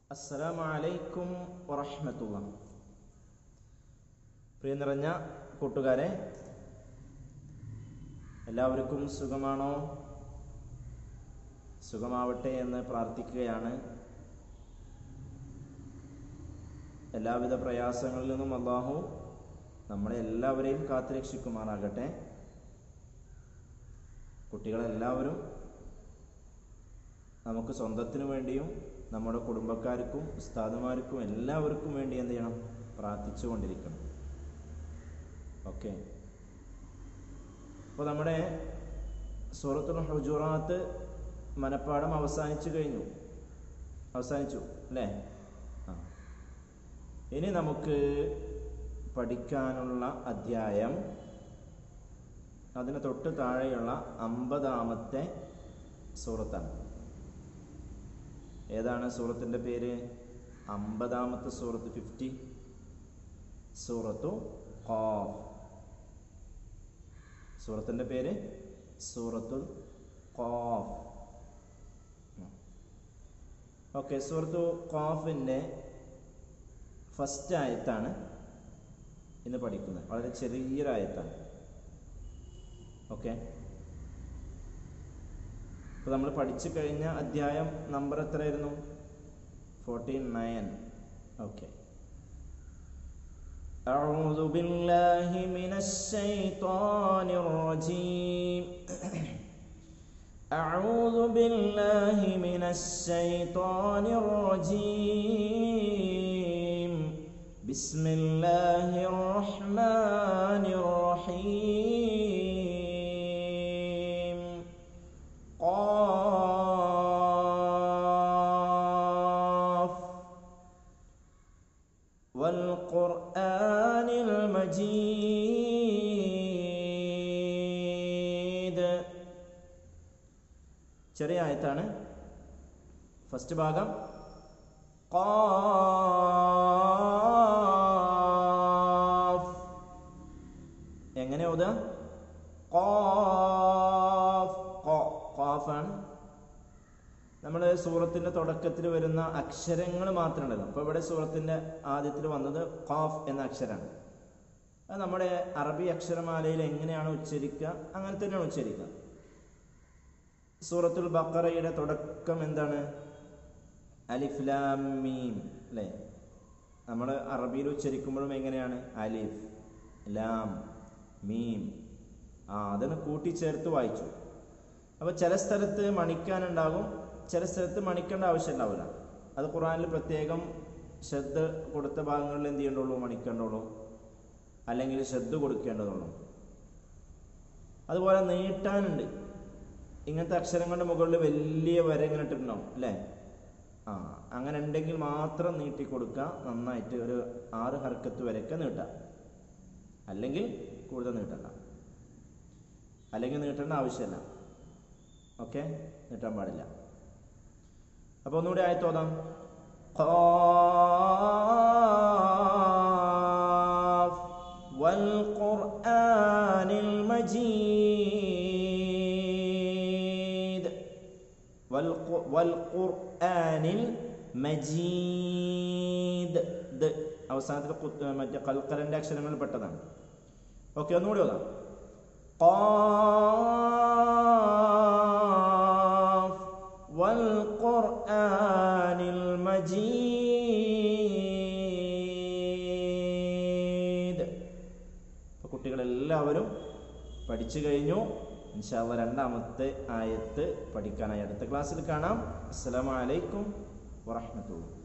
അസ്സലാമു അലൈക്കും വറഹ്മത്തുള്ള പ്രിയ നിറഞ്ഞ കൂട്ടുകാരെ എല്ലാവർക്കും സുഖമാണോ സുഖമാവട്ടെ എന്ന് പ്രാർത്ഥിക്കുകയാണ് എല്ലാവിധ പ്രയാസങ്ങളിൽ നിന്നും അള്ളാഹു നമ്മളെ എല്ലാവരെയും കാത്തുരക്ഷിക്കുമാറാകട്ടെ കുട്ടികളെല്ലാവരും നമുക്ക് സ്വന്തത്തിനു വേണ്ടിയും നമ്മുടെ കുടുംബക്കാർക്കും ഉസ്താദുമാർക്കും എല്ലാവർക്കും വേണ്ടി എന്ത് ചെയ്യണം പ്രാർത്ഥിച്ചു കൊണ്ടിരിക്കണം ഓക്കെ അപ്പോൾ നമ്മുടെ സൂറത്തുൽ ഹുജുറാത്ത് മനപ്പാടം അവസാനിച്ചു കഴിഞ്ഞു അവസാനിച്ചു അല്ലേ ആ ഇനി നമുക്ക് പഠിക്കാനുള്ള അധ്യായം അതിന് തൊട്ട് താഴെയുള്ള അമ്പതാമത്തെ സൂറത്താണ് ഏതാണ് സൂറത്തിൻ്റെ പേര് അമ്പതാമത്തെ സൂറത്ത് ഫിഫ്റ്റി സൂറത്തു ഖാഫ് സൂറത്തിൻ്റെ പേര് സൂറത്തുൽ ഖാഫ് ഓക്കെ സൂറത്തു ഖാഫിൻ്റെ ഫസ്റ്റ് ആയത്താണ് ഇന്ന് പഠിക്കുന്നത് വളരെ ചെറിയൊരായത്താണ് ഓക്കെ അപ്പോൾ നമ്മൾ പഠിച്ചു കഴിഞ്ഞ അധ്യായം നമ്പർ എത്രയായിരുന്നു ഫോർട്ടി നയൻ ഓക്കെ أعوذ بالله من الشيطان الرجيم أعوذ بالله من الشيطان الرجيم بسم الله الرحمن الرحيم قاف والقرآن المجيد ചെറിയ ആയത്താണ് ഫസ്റ്റ് ഭാഗം ഖാഫ് എങ്ങനെ ഓതുക ഖാഫ് ഖാഫാണ് നമ്മൾ സൂറത്തിന്റെ തുടക്കത്തിൽ വരുന്ന അക്ഷരങ്ങൾ മാത്രമുണ്ടല്ലോ അപ്പോൾ ഇവിടെ സൂറത്തിന്റെ ആദ്യത്തിൽ വന്നത് ഖാഫ് എന്ന അക്ഷരമാണ് അത് നമ്മുടെ അറബി അക്ഷരമാലയിൽ എങ്ങനെയാണ് ഉച്ചരിക്കുക അങ്ങനെ തന്നെയാണ് ഉച്ചരിക്കുക സൂറത്തുൽ ബക്കറയുടെ തുടക്കം എന്താണ് അലിഫ്ലാം മീം അല്ലേ നമ്മൾ അറബിയിൽ ഉച്ചരിക്കുമ്പോഴും എങ്ങനെയാണ് അലിഫ് ലാം മീം ആ അതിന് കൂട്ടിച്ചേർത്ത് വായിച്ചു അപ്പോൾ ചില സ്ഥലത്ത് മണിക്കാനുണ്ടാകും ചില സ്ഥലത്ത് മണിക്കേണ്ട ആവശ്യം ഉണ്ടാവില്ല അത് ഖുറാനിൽ പ്രത്യേകം ശ്രദ്ധ കൊടുത്ത ഭാഗങ്ങളിൽ എന്ത് ചെയ്യേണ്ടുള്ളൂ മണിക്കേണ്ടുള്ളൂ അല്ലെങ്കിൽ ശ്രദ്ധ കൊടുക്കേണ്ടതുള്ളൂ അതുപോലെ നീട്ടാനുണ്ട് ഇങ്ങനത്തെ അക്ഷരങ്ങളുടെ മുകളിൽ വലിയ വര ഇങ്ങനെ ഇട്ടിട്ടുണ്ടാവും അല്ലേ ആ അങ്ങനെ ഉണ്ടെങ്കിൽ മാത്രം നീട്ടി കൊടുക്കുക നന്നായിട്ട് ഒരു ആറ് ഹർക്കത്ത് വരെയൊക്കെ നീട്ടാം അല്ലെങ്കിൽ കൂടുതൽ നീട്ടണ്ട അല്ലെങ്കിൽ നീട്ടേണ്ട ആവശ്യമില്ല ഓക്കെ നീട്ടാൻ പാടില്ല അപ്പോൾ ഒന്നുകൂടി ആയത്തോതാം ഖാഫ് والقرآن المجيد والق- والقرآن المجيد ദ് അവസാനത്തിൽ കുത്ത് മറ്റേ കൽക്കലൻ്റെ അക്ഷരങ്ങൾ പെട്ടതാണ് ഓക്കെ ഒന്നുകൂടി ഓതാം قاف والقرآن المجيد അപ്പോൾ കുട്ടികളെല്ലാവരും പഠിച്ചു കഴിഞ്ഞു ഇൻഷാല്ല രണ്ടാമത്തെ ആയത്ത് പഠിക്കാനായി അടുത്ത ക്ലാസ്സിൽ കാണാം അസ്സലാമു അലൈക്കും വറഹ്മത്തുള്ളാഹി